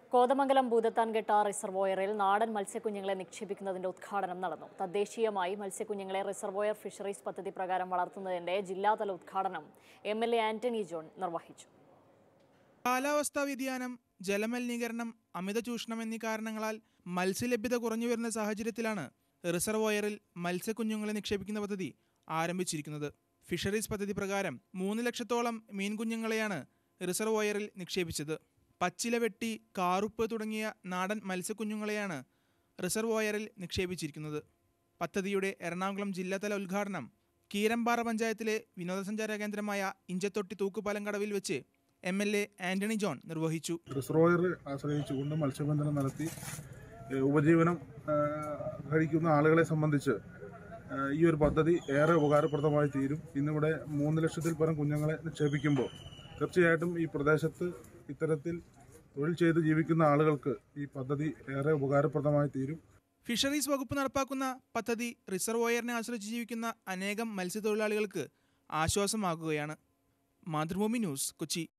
കോതമംഗലം ഭൂതത്താൻകെട്ട റിസർവോയറിൽ നാടൻ മത്സ്യക്കുഞ്ഞുങ്ങളെ നിക്ഷേപിക്കുന്നതിന്റെ ഉദ്ഘാടനം നടന്നു തദ്ദേശീയമായി മത്സ്യക്കുഞ്ഞുങ്ങളെ റിസർവോയർ ഫിഷറീസ് പദ്ധതി പ്രകാരം വളർത്തുന്നതിന്റെ ജില്ലാതല ഉദ്ഘാടനം M L A Antony John നിർവഹിച്ചു കാലാവസ്ഥാ വ്യതിയാനം ജലമലിനീകരണം അമിത ചൂഷണം എന്നീ കാരണങ്ങളാൽ മത്സ്യലഭ്യത കുറഞ്ഞു വരുന്ന സാഹചര്യത്തിലാണ് റിസർവോയറിൽ മത്സ്യക്കുഞ്ഞുങ്ങളെ നിക്ഷേപിക്കുന്ന പദ്ധതി ആരംഭിച്ചിരിക്കുന്നത് ഫിഷറീസ് പദ്ധതി പ്രകാരം മൂന്ന് ലക്ഷത്തോളം മീൻകുഞ്ഞുങ്ങളെയാണ് റിസർവോയറിൽ നിക്ഷേപിച്ചത് പച്ചില വെട്ടി കാറുപ്പ് തുടങ്ങിയ നാടൻ മത്സ്യക്കുഞ്ഞുങ്ങളെയാണ് റിസർവോയറിൽ നിക്ഷേപിച്ചിരിക്കുന്നത് പദ്ധതിയുടെ എറണാകുളം ജില്ലാതല ഉദ്ഘാടനം കീരമ്പാറ പഞ്ചായത്തിലെ വിനോദസഞ്ചാര കേന്ദ്രമായ ഇഞ്ചത്തൊട്ടി തൂക്കുപാലം കടവിൽ വെച്ച് M L A Antony John നിർവഹിച്ചു റിസർവോയർ ആശ്രയിച്ചുകൊണ്ട് മത്സ്യബന്ധനം നടത്തി ഏഹ് ഉപജീവനം ഏഹ് കഴിക്കുന്ന ആളുകളെ സംബന്ധിച്ച് ഏഹ് ഈ ഒരു പദ്ധതി ഏറെ ഉപകാരപ്രദമായി തീരും ഇന്നിവിടെ മൂന്ന് ലക്ഷത്തിൽ പരം കുഞ്ഞുങ്ങളെ നിക്ഷേപിക്കുമ്പോൾ തീർച്ചയായിട്ടും ഈ പ്രദേശത്ത് ഇത്തരത്തിൽ തൊഴിൽ ചെയ്ത് ജീവിക്കുന്ന ആളുകൾക്ക് ഈ പദ്ധതി ഏറെ ഉപകാരപ്രദമായി തീരും ഫിഷറീസ് വകുപ്പ് നടപ്പാക്കുന്ന പദ്ധതി റിസർവോയറിനെ ആശ്രയിച്ച് ജീവിക്കുന്ന അനേകം മത്സ്യത്തൊഴിലാളികൾക്ക് ആശ്വാസമാകുകയാണ് മാതൃഭൂമി ന്യൂസ് കൊച്ചി